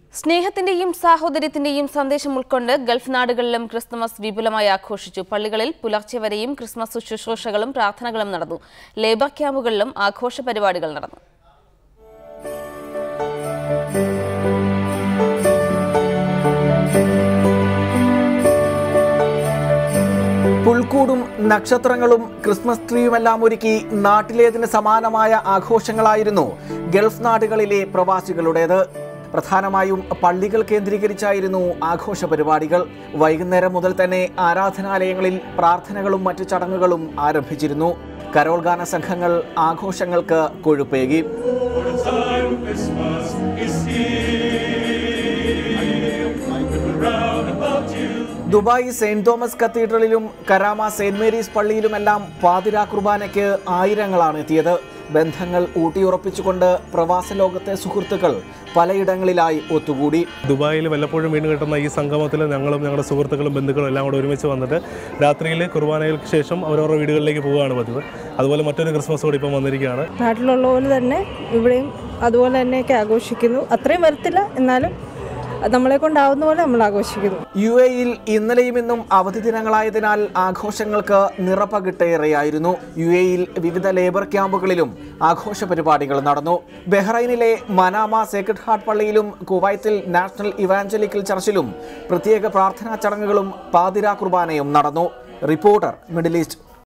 സ്നേഹത്തിന്റെയും സാഹോദര്യത്തിന്റെയും സന്ദേശം ഉൾക്കൊണ്ട് ഗൾഫ് നാടുകളിലും ക്രിസ്തുമസ് വിപുലമായി ആഘോഷിച്ചു പള്ളികളിൽ പുലർച്ചെ വരെയും ക്രിസ്മസ് ശുശ്രൂഷകളും പ്രാർത്ഥനകളും നടന്നു ലേബർ ക്യാമ്പുകളിലും ആഘോഷ പരിപാടികൾ നടന്നു പുൽക്കൂടും നക്ഷത്രങ്ങളും ക്രിസ്മസ് ട്രീയുമെല്ലാം ഒരുക്കി നാട്ടിലേതിന് സമാനമായ ആഘോഷങ്ങളായിരുന്നു ഗൾഫ് നാടുകളിലെ പ്രവാസികളുടേത് പ്രധാനമായും പള്ളികൾ കേന്ദ്രീകരിച്ചായിരുന്നു ആഘോഷ പരിപാടികൾ വൈകുന്നേരം മുതൽ തന്നെ ആരാധനാലയങ്ങളിൽ പ്രാർത്ഥനകളും മറ്റു ചടങ്ങുകളും ആരംഭിച്ചിരുന്നു കരോൾ ഗാന സംഘങ്ങൾ ആഘോഷങ്ങൾക്ക് കൊഴുപ്പേകി ദുബായ് സെയിന്റ് തോമസ് കത്തീഡ്രലിലും കരാമ സെയിന്റ് മേരീസ് പള്ളിയിലുമെല്ലാം പാതിരാ കുർബാനയ്ക്ക് ആയിരങ്ങളാണ് എത്തിയത് ബന്ധങ്ങൾ ഊട്ടിയുറപ്പിച്ചുകൊണ്ട് പ്രവാസ ലോകത്തെ സുഹൃത്തുക്കൾ പലയിടങ്ങളിലായി ഒത്തുകൂടി ദുബായിൽ വല്ലപ്പോഴും വീണ് കിട്ടുന്ന ഈ സംഗമത്തിൽ ഞങ്ങളും ഞങ്ങളുടെ സുഹൃത്തുക്കളും ബന്ധുക്കളും എല്ലാം കൂടെ ഒരുമിച്ച് വന്നിട്ട് രാത്രിയിൽ കുർബാനകൾക്ക് ശേഷം അവരവരുടെ വീടുകളിലേക്ക് പോവുകയാണ് പതിവ് അതുപോലെ മറ്റൊരു ക്രിസ്മസ് കൂടി ഇപ്പം വന്നിരിക്കുകയാണ് നാട്ടിലുള്ള പോലെ തന്നെ ഇവിടെയും അതുപോലെ തന്നെയൊക്കെ ആഘോഷിക്കുന്നു അത്രയും വരത്തില്ല എന്നാലും അത് നമ്മളെ കൊണ്ടാവുന്ന പോലെ നമ്മൾ ആഘോഷിക്കുന്നു യു എയിൽ ഇന്നലെയും ഇന്നും അവധി ദിനങ്ങളായതിനാൽ ആഘോഷങ്ങൾക്ക് നിറപകിട്ടേറെയായിരുന്നു യു എയിൽ വിവിധ ലേബർ ക്യാമ്പുകളിലും ആഘോഷ പരിപാടികൾ നടന്നു ബഹ്റൈനിലെ മനാമ സേക്രഡ് ഹാർട്ട് പള്ളിയിലും കുവൈത്തിൽ നാഷണൽ ഇവാഞ്ചലിക്കൽ ചർച്ചിലും പ്രത്യേക പ്രാർത്ഥനാ ചടങ്ങുകളും പാതിരാ കുർബാനയും നടന്നു റിപ്പോർട്ടർ മിഡിൽ ഈസ്റ്റ്